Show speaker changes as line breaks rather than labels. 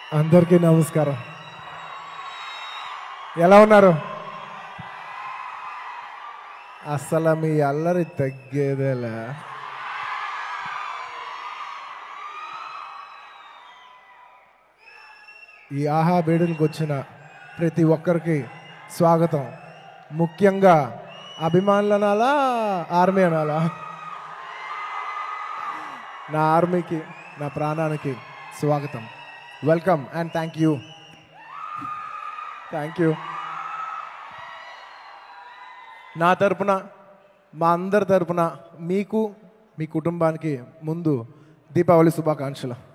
అందరికీ నమస్కారం ఎలా ఉన్నారు అసలు మీ అల్లరి తగ్గేదేలా ఈ ఆహా బేడులకు వచ్చిన ప్రతి ఒక్కరికి స్వాగతం ముఖ్యంగా అభిమానులు అనాలా ఆర్మీ అనాలా నా ఆర్మీకి నా ప్రాణానికి స్వాగతం welcome and thank you thank you నా తరపున మా అందరి తరపున మీకు మీ కుటుంబానికి ముందు దీపావళి శుభాకాంక్షలు